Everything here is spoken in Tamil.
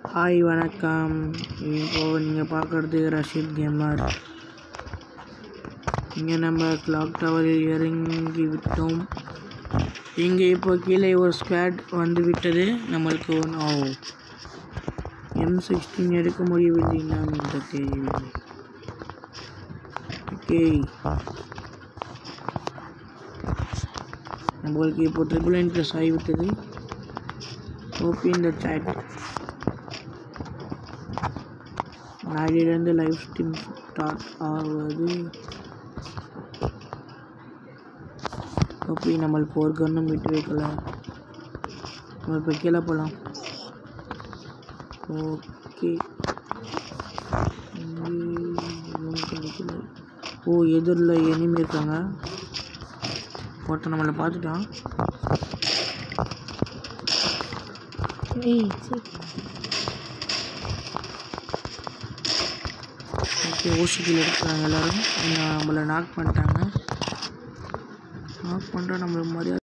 ஹாய் வணக்கம் இப்போது நீங்கள் பார்க்குறது ரஷீத் கேமர் இங்கே நம்ம கிளாக் டவரில் இறங்கி விட்டோம் இங்கே இப்போ கீழே ஒரு ஸ்குவாட் வந்து விட்டது நம்மளுக்கு ஒன்று ஓ எம் சிக்ஸ்டீன் எடுக்க முடியவில்லை நாம் இந்த கேள்வி ஓகே நம்மளுக்கு இப்போ ட்ரிபிள் நைன் ப்ளஸ் ஆகிவிட்டது ஓப்பன் த chat நாளிலிருந்து லைவ் ஸ்ட்ரீம் ஸ்டார்ட் ஆவது ஓகே நம்மளுக்கு ஒரு கன்னும் விட்டு வைக்கல நம்ம இப்போ கீழே போகலாம் ஓகே கிடைக்கல ஓ எதிரில் எனிமி இருக்காங்க ஒருத்தன் நம்மளை பார்த்துட்டான் ஏய் சரி ஓகே ஓசிக்கில் இருக்கிறாங்க எல்லோரும் நம்மளை நாக் பண்ணிட்டாங்க நாக் பண்ணுறா நம்மளுக்கு மரியாதை